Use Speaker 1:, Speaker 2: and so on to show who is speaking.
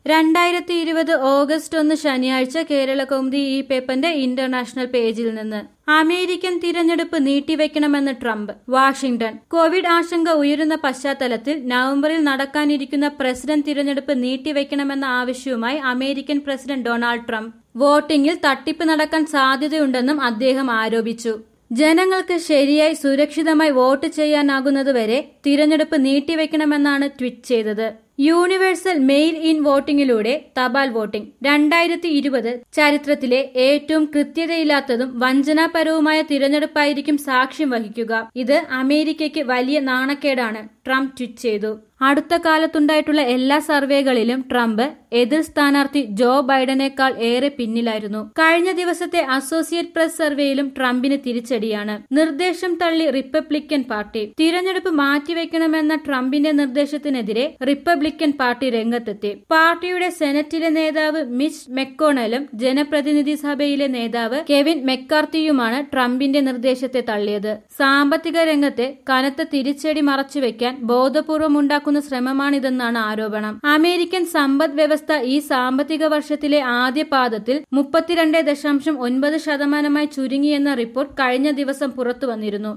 Speaker 1: രണ്ടായിരത്തി ഇരുപത് ഓഗസ്റ്റ് ഒന്ന് ശനിയാഴ്ച കേരള കൗമുദി ഈ പേപ്പറിന്റെ ഇന്റർനാഷണൽ പേജിൽ നിന്ന് അമേരിക്കൻ തിരഞ്ഞെടുപ്പ് നീട്ടിവെക്കണമെന്ന് ട്രംപ് വാഷിംഗ്ടൺ കോവിഡ് ആശങ്ക ഉയരുന്ന പശ്ചാത്തലത്തിൽ നവംബറിൽ നടക്കാനിരിക്കുന്ന പ്രസിഡന്റ് തിരഞ്ഞെടുപ്പ് നീട്ടിവെക്കണമെന്ന ആവശ്യവുമായി അമേരിക്കൻ പ്രസിഡന്റ് ഡൊണാൾഡ് ട്രംപ് വോട്ടിംഗിൽ തട്ടിപ്പ് നടക്കാൻ സാധ്യതയുണ്ടെന്നും അദ്ദേഹം ആരോപിച്ചു ജനങ്ങൾക്ക് ശരിയായി സുരക്ഷിതമായി വോട്ട് ചെയ്യാനാകുന്നതുവരെ തിരഞ്ഞെടുപ്പ് നീട്ടിവെക്കണമെന്നാണ് ട്വീറ്റ് ചെയ്തത് യൂണിവേഴ്സൽ മെയിൽ ഇൻ വോട്ടിംഗിലൂടെ തപാൽ വോട്ടിംഗ് രണ്ടായിരത്തി ഇരുപത് ചരിത്രത്തിലെ ഏറ്റവും കൃത്യതയില്ലാത്തതും വഞ്ചനാപരവുമായ തിരഞ്ഞെടുപ്പായിരിക്കും സാക്ഷ്യം വഹിക്കുക ഇത് അമേരിക്കയ്ക്ക് വലിയ നാണക്കേടാണ് ട്രംപ് ട്വീറ്റ് ചെയ്തു അടുത്ത കാലത്തുണ്ടായിട്ടുള്ള എല്ലാ സർവേകളിലും ട്രംപ് എതിർ സ്ഥാനാർത്ഥി ജോ ബൈഡനേക്കാൾ ഏറെ പിന്നിലായിരുന്നു കഴിഞ്ഞ ദിവസത്തെ അസോസിയേറ്റ് പ്രസ് സർവേയിലും ട്രംപിന് തിരിച്ചടിയാണ് നിർദ്ദേശം തള്ളി റിപ്പബ്ലിക്കൻ പാർട്ടി തിരഞ്ഞെടുപ്പ് മാറ്റിവെക്കണമെന്ന ട്രംപിന്റെ നിർദ്ദേശത്തിനെതിരെ റിപ്പബ്ലിക്കൻ പാർട്ടി രംഗത്തെത്തി പാർട്ടിയുടെ സെനറ്റിലെ നേതാവ് മിച്ച് മെക്കോണലും ജനപ്രതിനിധി സഭയിലെ നേതാവ് കെവിൻ മെക്കാർത്തിയുമാണ് ട്രംപിന്റെ നിർദ്ദേശത്തെ തള്ളിയത് സാമ്പത്തിക രംഗത്തെ കനത്ത തിരിച്ചടി മറച്ചുവെക്കാൻ ബോധപൂർവം ഉണ്ടാക്കുന്ന ശ്രമമാണിതെന്നാണ് ആരോപണം അമേരിക്കൻ സമ്പദ് വ്യവസ്ഥ ഈ സാമ്പത്തിക വർഷത്തിലെ ആദ്യ പാദത്തിൽ മുപ്പത്തിരണ്ട് ദശാംശം ഒൻപത് ശതമാനമായി ചുരുങ്ങിയെന്ന റിപ്പോർട്ട് കഴിഞ്ഞ ദിവസം പുറത്തു വന്നിരുന്നു